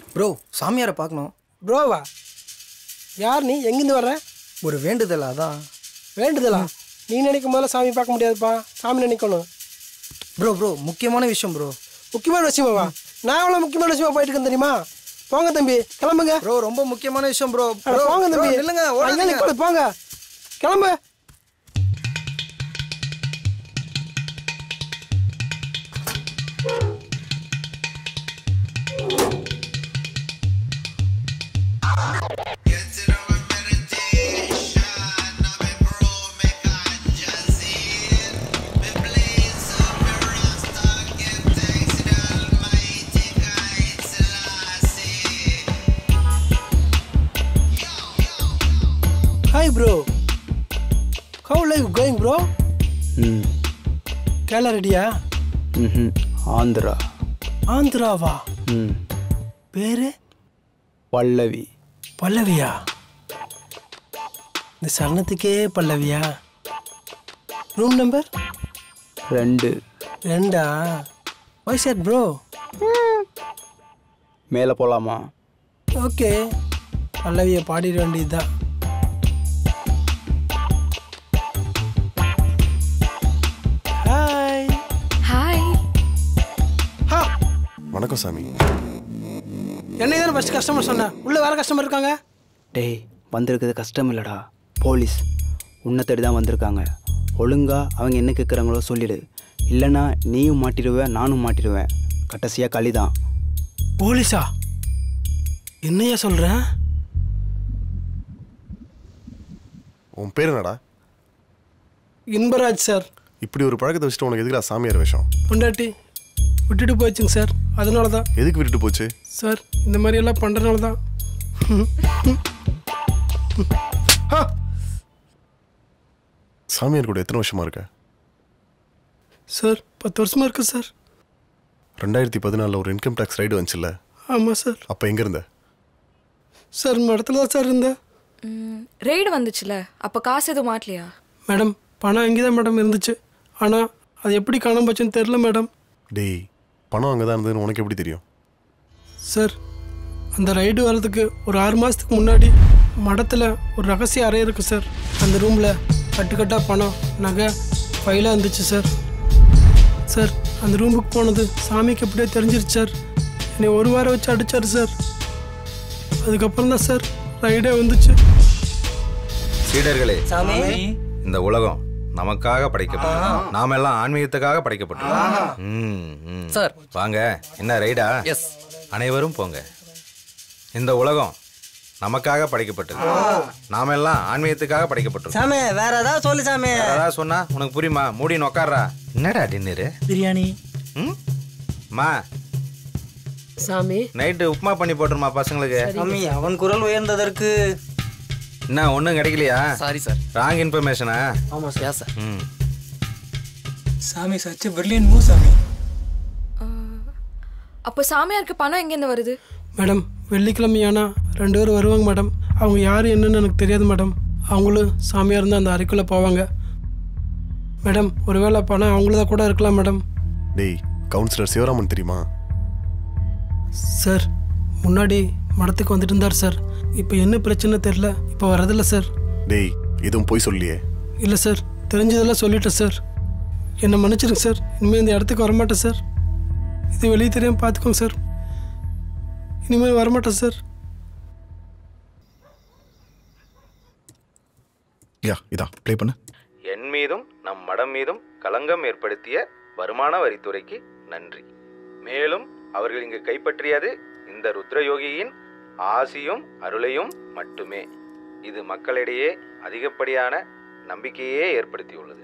bro சாமியாரை பார்க்கணும் ப்ரோவா யார் நீ எங்கேருந்து வர்ற ஒரு வேண்டுதல் அதான் வேண்டுதலா நீ நினைக்கும் போதெல்லாம் சாமி பார்க்க முடியாதுப்பா சாமி நினைக்கணும் ப்ரோ ப்ரோ முக்கியமான விஷயம் ப்ரோ முக்கியமான விஷயமாவா நான் எவ்வளோ முக்கியமான விஷயமா போயிட்டு இருக்கேன் தெரியுமா போங்க தம்பி கிளம்புங்க ப்ரோ ரொம்ப முக்கியமான விஷயம் ப்ரோ அட, போங்க தம்பி இல்லைங்க அங்கே நிக்கூட, போங்க கிளம்பு hi bro how life going bro hmm Kerala ரெடியா ம் ஆந்திரா ஆந்திராவா ம் பேரு பல்லவி பல்லவியா இந்த சரணத்துக்கே பல்லவியா ரூம் நம்பர் ரெண்டு ரெண்டா வாய் சார் ப்ரோ மேலே போகலாமா ஓகே பல்லவியை பாடிட வேண்டியதுதான் ஹாய் ஹாய் ஹா வணக்கம் சாமி என்னை தானே ஃபஸ்ட் கஸ்டமர் சொன்னேன் உள்ள வேற கஸ்டமர் இருக்காங்க டேய் வந்திருக்கிறது கஷ்டம் இல்லைடா போலீஸ் உன்னை தேடி தான் வந்திருக்காங்க ஒழுங்கா அவங்க என்ன கேட்குறாங்களோ சொல்லிடு இல்லைன்னா நீயும் மாட்டிடுவேன் நானும் மாட்டிடுவேன் கடைசியாக களி தான் போலீஸா என்னையா சொல்கிறேன் உன் பேர் என்னடா இன்பராஜ் சார் இப்படி ஒரு பழக்கத்தை வச்சுட்டு உனக்கு எதுக்குடா சாமியார் விஷயம் பொண்டாட்டி விட்டுட்டு போச்சுங்க சார் அதனால தான் எதுக்கு விட்டுட்டு போச்சு சார் இந்த மாதிரி எல்லாம் பண்ணுறதுனால தான் சாமியார் கூட எத்தனை வருஷமா இருக்க சார் பத்து வருஷமா இருக்கு சார் ரெண்டாயிரத்தி பதினாலில் ஒரு இன்கம் டேக்ஸ் ரைடு வந்துச்சுல்ல ஆமாம் சார் அப்போ எங்கே இருந்த சார் மடத்தில் தான் சார் இருந்தேன் ரெய்டு வந்துச்சுல அப்போ காசு எதுவும் மாட்டலையா மேடம் பணம் அங்கே தான் மேடம் இருந்துச்சு ஆனால் அது எப்படி காணாம போச்சுன்னு தெரில மேடம் டேய் பணம் அங்கே தான் இருந்ததுன்னு உனக்கு எப்படி தெரியும் சார் அந்த ரைடு வர்றதுக்கு ஒரு ஆறு மாதத்துக்கு முன்னாடி மடத்தில் ஒரு ரகசிய அறை இருக்குது சார் அந்த ரூமில் கட்டுக்கட்டாக பணம் நகை ஃபைலாக இருந்துச்சு சார் சார் அந்த ரூமுக்கு போனது சாமிக்கு எப்படியோ தெரிஞ்சிருச்சு சார் என்னை ஒரு வாரம் வச்சு அடிச்சார் சார் அதுக்கப்புறம் தான் சார் ரைடே வந்துச்சு சீடர்களே இந்த உலகம் நமக்காக படைக்கப்பட்டது நாம எல்லாம் ஆன்மீகத்துக்காக படைக்கப்பட்டோம் சார் வாங்க என்ன ரைடா எஸ் அனைவரும் போங்க இந்த உலகம் நமக்காக படைக்கப்பட்டது நாம எல்லாம் ஆன்மீகத்துக்காக படைக்கப்பட்டோம் சாமி வேற ஏதாவது சொல்லு சாமி வேற ஏதாவது சொன்னா உனக்கு புரியுமா மூடி உட்கார்றா என்னடா டின்னரு பிரியாணி ம் மா சாமி நைட்டு உப்புமா பண்ணி போட்டுருமா பசங்களுக்கு சாமி அவன் குரல் உயர்ந்ததற்கு என்ன ஒன்றும் கிடைக்கலையா சாரி சார் ராங் இன்ஃபர்மேஷனா ஆமா சார் சார் ம் சாமி சச் பிரில்லியன் மூவ் சாமி அப்போ சாமியாருக்கு பணம் எங்கேருந்து வருது மேடம் வெள்ளிக்கிழமையானா ரெண்டு பேரும் வருவாங்க மேடம் அவங்க யார் என்னன்னு எனக்கு தெரியாது மேடம் அவங்களும் சாமியாக இருந்தால் அந்த அறைக்குள்ளே போவாங்க மேடம் ஒருவேளை பணம் அவங்களதா கூட இருக்கலாம் மேடம் டேய் கவுன்சிலர் சிவராமன் தெரியுமா சார் முன்னாடி மடத்துக்கு வந்துட்டு இருந்தார் சார் இப்போ என்ன பிரச்சனை தெரில இப்போ வரதில்ல சார் டேய் எதுவும் போய் சொல்லியே இல்லை சார் தெரிஞ்சதெல்லாம் சொல்லிட்டேன் சார் என்னை மன்னிச்சிருங்க சார் இனிமேல் இந்த இடத்துக்கு வரமாட்டேன் சார் இது வெளியே தெரியாமல் பார்த்துக்கோங்க சார் இனிமேல் வரமாட்டேன் சார் யா இதான் ப்ளே பண்ணு என் மீதும் நம் மடம் மீதும் களங்கம் ஏற்படுத்திய வருமான வரித்துறைக்கு நன்றி மேலும் அவர்கள் இங்கு கைப்பற்றியது இந்த ருத்ரயோகியின் ஆசியும் அருளையும் மட்டுமே இது மக்களிடையே அதிகப்படியான நம்பிக்கையே ஏற்படுத்தியுள்ளது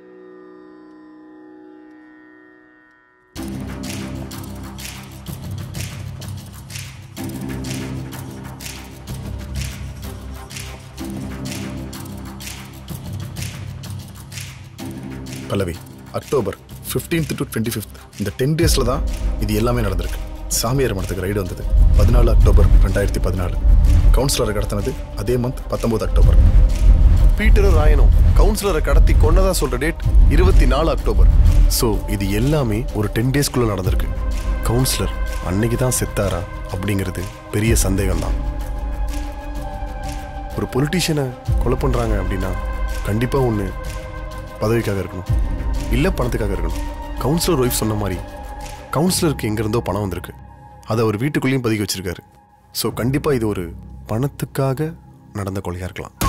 Pallavi October 15th to twenty fifth இந்த டென் டேஸில் தான் இது எல்லாமே நடந்திருக்கு சாமியார் மடத்துக்கு ரைடு வந்தது பதினாலு அக்டோபர் ரெண்டாயிரத்தி பதினாலு கவுன்சிலரை கடத்தினது அதே மந்த் பத்தொம்போது அக்டோபர் பீட்டரும் ராயனும் கவுன்சிலரை கடத்தி கொன்னதா சொல்ற டேட் இருபத்தி நாலு அக்டோபர் ஸோ இது எல்லாமே ஒரு டென் டேஸ்க்குள்ள நடந்திருக்கு கவுன்சிலர் அன்னைக்கு தான் செத்தாரா அப்படிங்கிறது பெரிய சந்தேகம் தான் ஒரு பொலிட்டீஷியனை கொலை பண்றாங்க அப்படின்னா கண்டிப்பா ஒன்று பதவிக்காக இருக்கணும் இல்லை பணத்துக்காக இருக்கணும் கவுன்சிலர் ஒய்ஃப் சொன்ன மாதிரி கவுன்சிலருக்கு எங்கேருந்தோ பணம் வந்திருக்கு அதை அவர் வீட்டுக்குள்ளேயும் பதுக்கி வச்சிருக்காரு ஸோ கண்டிப்பாக இது ஒரு பணத்துக்காக நடந்த கொலையாக இருக்கலாம்